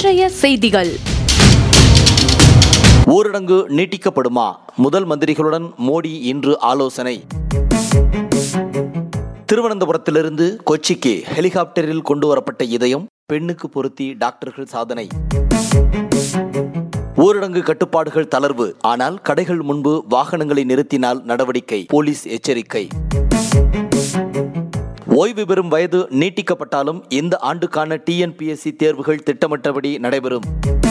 இன்றைய செய்திகள் ஊரடங்கு நீட்டிக்கப்படுமா முதல் மந்திரிகளுடன் மோடி இன்று ஆலோசனை திருவனந்தபுரத்திலிருந்து கொச்சிக்கு ஹெலிகாப்டரில் கொண்டு வரப்பட்ட இதயம் பெண்ணுக்கு பொருத்தி டாக்டர்கள் சாதனை ஊரடங்கு கட்டுப்பாடுகள் தளர்வு ஆனால் கடைகள் முன்பு வாகனங்களை நிறுத்தினால் நடவடிக்கை போலீஸ் எச்சரிக்கை ஓய்வு பெறும் வயது நீட்டிக்கப்பட்டாலும் இந்த ஆண்டுக்கான டிஎன்பிஎஸ்சி தேர்வுகள் திட்டமிட்டபடி நடைபெறும்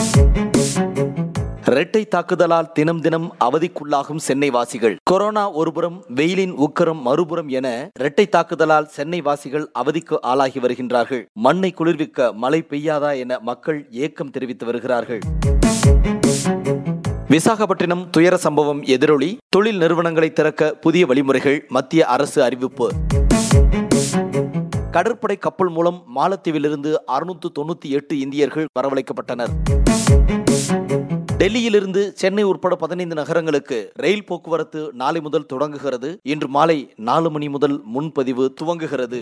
இரட்டை தாக்குதலால் தினம் தினம் அவதிக்குள்ளாகும் சென்னை வாசிகள் கொரோனா ஒருபுறம் வெயிலின் உக்கரம் மறுபுறம் என இரட்டை தாக்குதலால் சென்னை வாசிகள் அவதிக்கு ஆளாகி வருகின்றார்கள் மண்ணை குளிர்விக்க மழை பெய்யாதா என மக்கள் ஏக்கம் தெரிவித்து வருகிறார்கள் விசாகப்பட்டினம் துயர சம்பவம் எதிரொலி தொழில் நிறுவனங்களை திறக்க புதிய வழிமுறைகள் மத்திய அரசு அறிவிப்பு கடற்படை கப்பல் மூலம் மாலத்தீவிலிருந்து அறுநூத்து தொண்ணூத்தி எட்டு இந்தியர்கள் வரவழைக்கப்பட்டனர் டெல்லியிலிருந்து சென்னை உட்பட பதினைந்து நகரங்களுக்கு ரயில் போக்குவரத்து நாளை முதல் தொடங்குகிறது இன்று மாலை நாலு மணி முதல் முன்பதிவு துவங்குகிறது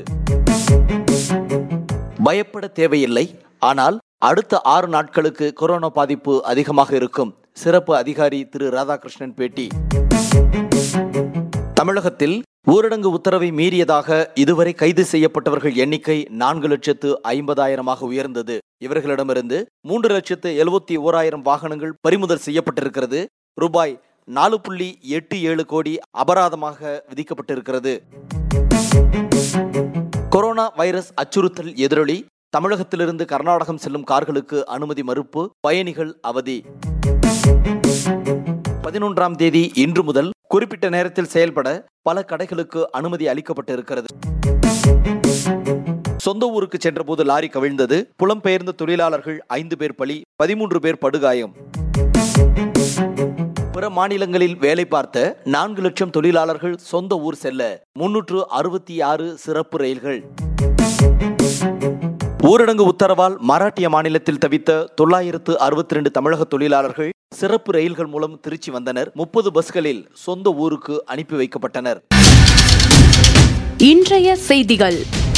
பயப்பட தேவையில்லை ஆனால் அடுத்த ஆறு நாட்களுக்கு கொரோனா பாதிப்பு அதிகமாக இருக்கும் சிறப்பு அதிகாரி திரு ராதாகிருஷ்ணன் பேட்டி தமிழகத்தில் ஊரடங்கு உத்தரவை மீறியதாக இதுவரை கைது செய்யப்பட்டவர்கள் எண்ணிக்கை நான்கு லட்சத்து ஐம்பதாயிரமாக உயர்ந்தது இவர்களிடமிருந்து மூன்று லட்சத்து எழுபத்தி ஓராயிரம் வாகனங்கள் பறிமுதல் செய்யப்பட்டிருக்கிறது ரூபாய் நாலு புள்ளி எட்டு ஏழு கோடி அபராதமாக விதிக்கப்பட்டிருக்கிறது கொரோனா வைரஸ் அச்சுறுத்தல் எதிரொலி தமிழகத்திலிருந்து கர்நாடகம் செல்லும் கார்களுக்கு அனுமதி மறுப்பு பயணிகள் அவதி பதினொன்றாம் தேதி இன்று முதல் குறிப்பிட்ட நேரத்தில் செயல்பட பல கடைகளுக்கு அனுமதி அளிக்கப்பட்டிருக்கிறது சொந்த ஊருக்கு சென்றபோது லாரி கவிழ்ந்தது புலம்பெயர்ந்த தொழிலாளர்கள் ஐந்து பேர் பலி பதிமூன்று பேர் படுகாயம் பிற மாநிலங்களில் வேலை பார்த்த நான்கு லட்சம் தொழிலாளர்கள் சொந்த ஊர் செல்ல முன்னூற்று அறுபத்தி ஆறு சிறப்பு ரயில்கள் ஊரடங்கு உத்தரவால் மராட்டிய மாநிலத்தில் தவித்த தொள்ளாயிரத்து அறுபத்தி ரெண்டு தமிழக தொழிலாளர்கள் சிறப்பு ரயில்கள் மூலம் திருச்சி வந்தனர் முப்பது பஸ்களில் சொந்த ஊருக்கு அனுப்பி வைக்கப்பட்டனர் இன்றைய செய்திகள்